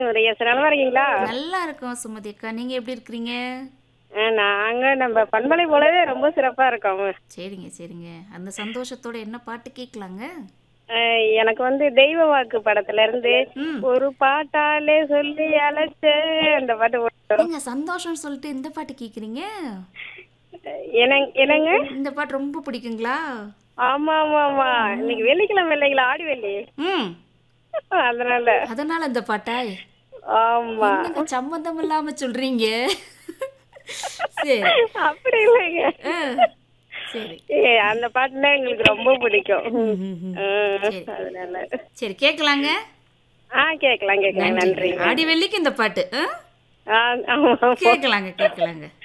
S நல்லா இருக்கீங்களா நல்லா இருக்கோம் சுமதி அக்கா நீங்க எப்படி இருக்கிறீங்க ஆ, நாங்க நம்ம பண்பலை போலவே ரொம்ப சிறப்பா இருக்கோம் சரிங்க சரிங்க அந்த சந்தோஷத்தோட என்ன பாட்டு கேட்கலாங்க ஆ, எனக்கு வந்து தெய்வ வாக்கு படத்துல இருந்து ம் ஒரு பாட்டாலே சொல்லி அழைச்ச அந்த பாட்டு ஓடும். நீங்க சந்தோஷம் சொல்லிட்டு இந்த பாட்டு கேக்குறீங்க என்னங்க என்னங்க இந்த பாட்டு ரொம்ப பிடிக்குங்களா ஆமா ஆமா ஆமா இன்னைக்கு வெள்ளிக்கிழமை இல்லைங்களா ஆடி வெள்ளி ம் அதனால அதனால இந்த பாட்டா ஆமா என்னங்க சம்மந்தம் இல்லாம சொல்றீங்க சரி அப்படி இல்லைங்க ஆ, சரி ஏ, அந்த பாட்டுனா எங்களுக்கு ரொம்ப பிடிக்கும் ம், ம், ம். ஆ, சரி. அதனால சரி கேட்கலாங்க ஆ கேட்கலாம் கேட்கலாம் நன்றி ஆடி வெள்ளிக்கு இந்த பாட்டு ஆ? ஆ ஆமா கேட்கலாங்க கேட்கலாங்க